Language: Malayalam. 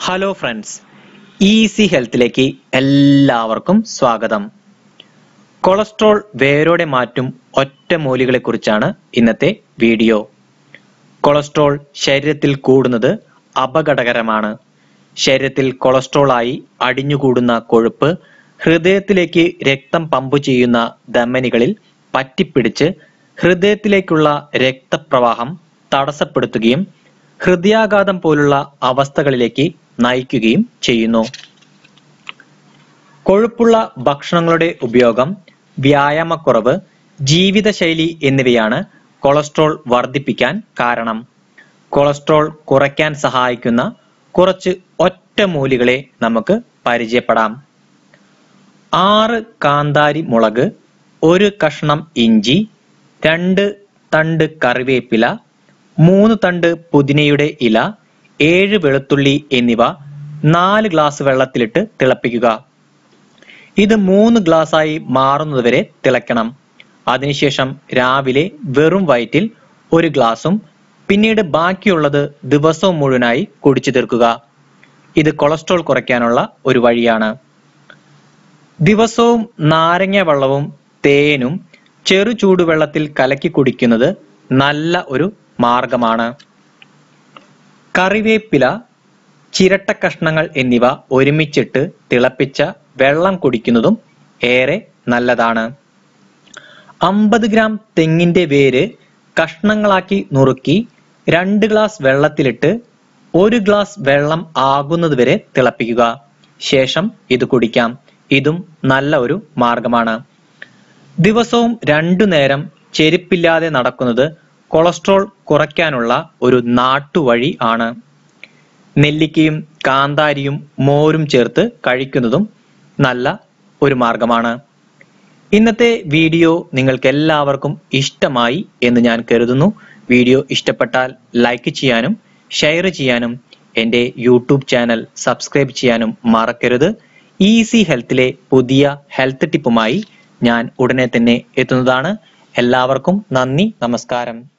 ഹലോ ഫ്രണ്ട്സ് ഈസി ഹെൽത്തിലേക്ക് എല്ലാവർക്കും സ്വാഗതം കൊളസ്ട്രോൾ വേരോടെ മാറ്റും ഒറ്റമൂലികളെ കുറിച്ചാണ് ഇന്നത്തെ വീഡിയോ കൊളസ്ട്രോൾ ശരീരത്തിൽ കൂടുന്നത് അപകടകരമാണ് ശരീരത്തിൽ കൊളസ്ട്രോളായി അടിഞ്ഞുകൂടുന്ന കൊഴുപ്പ് ഹൃദയത്തിലേക്ക് രക്തം പമ്പ് ചെയ്യുന്ന ധമനികളിൽ പറ്റിപ്പിടിച്ച് ഹൃദയത്തിലേക്കുള്ള രക്തപ്രവാഹം തടസ്സപ്പെടുത്തുകയും ഹൃദയാഘാതം പോലുള്ള അവസ്ഥകളിലേക്ക് നയിക്കുകയും ചെയ്യുന്നു കൊഴുപ്പുള്ള ഭക്ഷണങ്ങളുടെ ഉപയോഗം വ്യായാമക്കുറവ് ജീവിതശൈലി എന്നിവയാണ് കൊളസ്ട്രോൾ വർദ്ധിപ്പിക്കാൻ കാരണം കൊളസ്ട്രോൾ കുറയ്ക്കാൻ സഹായിക്കുന്ന കുറച്ച് ഒറ്റമൂലികളെ നമുക്ക് പരിചയപ്പെടാം ആറ് കാന്താരി മുളക് ഒരു കഷ്ണം ഇഞ്ചി രണ്ട് തണ്ട് കറിവേപ്പില മൂന്ന് തണ്ട് പുതിനയുടെ ഇല ഏഴ് വെളുത്തുള്ളി എന്നിവ നാല് ഗ്ലാസ് വെള്ളത്തിലിട്ട് തിളപ്പിക്കുക ഇത് മൂന്ന് ഗ്ലാസ്സായി മാറുന്നതുവരെ തിളയ്ക്കണം അതിനുശേഷം രാവിലെ വെറും വയറ്റിൽ ഒരു ഗ്ലാസും പിന്നീട് ബാക്കിയുള്ളത് ദിവസവും മുഴുവനായി കുടിച്ചു തീർക്കുക ഇത് കൊളസ്ട്രോൾ കുറയ്ക്കാനുള്ള ഒരു വഴിയാണ് ദിവസവും നാരങ്ങ വെള്ളവും തേനും ചെറു ചൂടുവെള്ളത്തിൽ കലക്കി കുടിക്കുന്നത് നല്ല ഒരു മാർഗമാണ് കറിവേപ്പില ചിരട്ട കഷ്ണങ്ങൾ എന്നിവ ഒരുമിച്ചിട്ട് തിളപ്പിച്ച വെള്ളം കുടിക്കുന്നതും ഏറെ നല്ലതാണ് അമ്പത് ഗ്രാം തെങ്ങിന്റെ വേര് കഷ്ണങ്ങളാക്കി നുറുക്കി രണ്ട് ഗ്ലാസ് വെള്ളത്തിലിട്ട് ഒരു ഗ്ലാസ് വെള്ളം ആകുന്നതുവരെ തിളപ്പിക്കുക ശേഷം ഇത് കുടിക്കാം ഇതും നല്ല ഒരു മാർഗമാണ് ദിവസവും രണ്ടു നേരം ചെരുപ്പില്ലാതെ നടക്കുന്നത് കൊളസ്ട്രോൾ കുറയ്ക്കാനുള്ള ഒരു നാട്ടുവഴി ആണ് നെല്ലിക്കയും കാന്താരിയും മോരും ചേർത്ത് കഴിക്കുന്നതും നല്ല ഒരു മാർഗമാണ് ഇന്നത്തെ വീഡിയോ നിങ്ങൾക്ക് എല്ലാവർക്കും ഇഷ്ടമായി എന്ന് ഞാൻ കരുതുന്നു വീഡിയോ ഇഷ്ടപ്പെട്ടാൽ ലൈക്ക് ചെയ്യാനും ഷെയർ ചെയ്യാനും എൻ്റെ യൂട്യൂബ് ചാനൽ സബ്സ്ക്രൈബ് ചെയ്യാനും മറക്കരുത് ഈസി ഹെൽത്തിലെ പുതിയ ഹെൽത്ത് ടിപ്പുമായി ഞാൻ ഉടനെ തന്നെ എത്തുന്നതാണ് എല്ലാവർക്കും നന്ദി നമസ്കാരം